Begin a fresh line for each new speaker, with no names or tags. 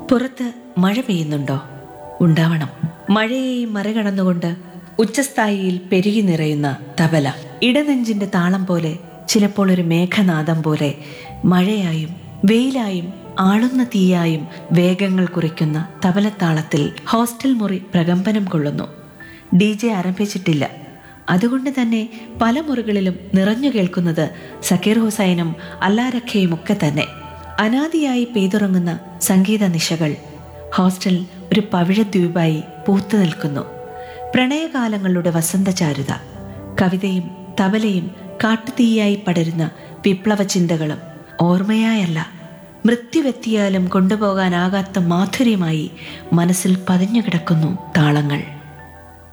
പുറത്ത് മഴ പെയ്യുന്നുണ്ടോ ഉണ്ടാവണം മഴയെയും മറികടന്നുകൊണ്ട് ഉച്ചസ്ഥായിയിൽ പെരുകി നിറയുന്ന തബല ഇടനെഞ്ചിന്റെ താളം പോലെ ചിലപ്പോൾ ഒരു മേഘനാദം പോലെ മഴയായും വെയിലായും ആളുന്ന തീയായും വേഗങ്ങൾ കുറിക്കുന്ന തബലത്താളത്തിൽ ഹോസ്റ്റൽ മുറി പ്രകമ്പനം കൊള്ളുന്നു ഡി ജെ ആരംഭിച്ചിട്ടില്ല അതുകൊണ്ട് തന്നെ പല മുറികളിലും നിറഞ്ഞു കേൾക്കുന്നത് സക്കീർ ഹുസൈനും അല്ലാരഖയും ഒക്കെ തന്നെ അനാദിയായി പെയ്തുറങ്ങുന്ന സംഗീത നിശകൾ ഹോസ്റ്റൽ ഒരു പവിഴദ്വീപായി പൂത്തു നിൽക്കുന്നു പ്രണയകാലങ്ങളുടെ വസന്തചാരുത കവിതയും തബലയും കാട്ടുതീയായി പടരുന്ന വിപ്ലവ ചിന്തകളും ഓർമ്മയായല്ല മൃത്യുവെത്തിയാലും കൊണ്ടുപോകാനാകാത്ത മാധുര്യമായി മനസ്സിൽ പതിഞ്ഞു കിടക്കുന്നു താളങ്ങൾ